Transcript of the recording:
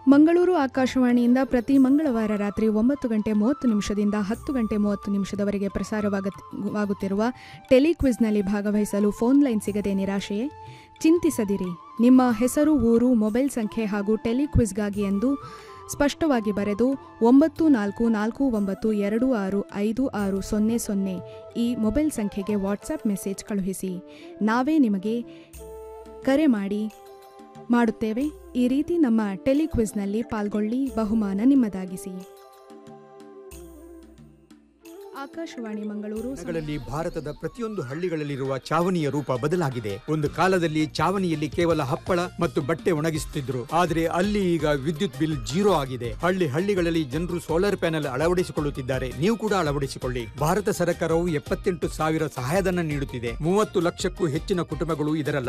ಮಂಗಳೂರು ಆಕಾಶವಾಣಿಯಿಂದ ಪ್ರತಿ ಮಂಗಳವಾರ ರಾತ್ರಿ ಒಂಬತ್ತು ಗಂಟೆ ಮೂವತ್ತು ನಿಮಿಷದಿಂದ ಹತ್ತು ಗಂಟೆ ಮೂವತ್ತು ನಿಮಿಷದವರೆಗೆ ಪ್ರಸಾರವಾಗುತ್ತಿರುವ ಟೆಲಿಕ್ವಿಜ್ನಲ್ಲಿ ಭಾಗವಹಿಸಲು ಫೋನ್ ಲೈನ್ ಸಿಗದೆ ನಿರಾಶೆಯೇ ಚಿಂತಿಸದಿರಿ ನಿಮ್ಮ ಹೆಸರು ಊರು ಮೊಬೈಲ್ ಸಂಖ್ಯೆ ಹಾಗೂ ಟೆಲಿಕ್ವಿಜ್ಗಾಗಿ ಎಂದು ಸ್ಪಷ್ಟವಾಗಿ ಬರೆದು ಒಂಬತ್ತು ನಾಲ್ಕು ನಾಲ್ಕು ಒಂಬತ್ತು ಎರಡು ಆರು ಐದು ಆರು ಸೊನ್ನೆ ಸೊನ್ನೆ ಈ ಮೊಬೈಲ್ ಸಂಖ್ಯೆಗೆ ವಾಟ್ಸಪ್ ಮೆಸೇಜ್ ಕಳುಹಿಸಿ ನಾವೇ ನಿಮಗೆ ಕರೆ ಮಾಡಿ ಮಾಡುತ್ತೇವೆ ಈ ರೀತಿ ನಮ್ಮ ಟೆಲಿಕ್ವಿಜ್ನಲ್ಲಿ ಪಾಲ್ಗೊಳ್ಳಿ ಬಹುಮಾನ ನಿಮ್ಮದಾಗಿಸಿ ಆಕಾಶವಾಣಿ ಮಂಗಳೂರು ಗಳಲ್ಲಿ ಭಾರತದ ಪ್ರತಿಯೊಂದು ಹಳ್ಳಿಗಳಲ್ಲಿರುವ ಚಾವಣಿಯ ರೂಪ ಬದಲಾಗಿದೆ ಒಂದು ಕಾಲದಲ್ಲಿ ಚಾವಣಿಯಲ್ಲಿ ಕೇವಲ ಹಪ್ಪಳ ಮತ್ತು ಬಟ್ಟೆ ಒಣಗಿಸುತ್ತಿದ್ರು ಆದರೆ ಅಲ್ಲಿ ಈಗ ವಿದ್ಯುತ್ ಬಿಲ್ ಜೀರೋ ಆಗಿದೆ ಹಳ್ಳಿ ಹಳ್ಳಿಗಳಲ್ಲಿ ಜನರು ಸೋಲಾರ್ ಪ್ಯಾನೆಲ್ ಅಳವಡಿಸಿಕೊಳ್ಳುತ್ತಿದ್ದಾರೆ ನೀವು ಕೂಡ ಅಳವಡಿಸಿಕೊಳ್ಳಿ ಭಾರತ ಸರ್ಕಾರವು ಎಪ್ಪತ್ತೆಂಟು ಸಾವಿರ ಸಹಾಯಧನ ನೀಡುತ್ತಿದೆ ಮೂವತ್ತು ಲಕ್ಷಕ್ಕೂ ಹೆಚ್ಚಿನ ಕುಟುಂಬಗಳು ಇದರ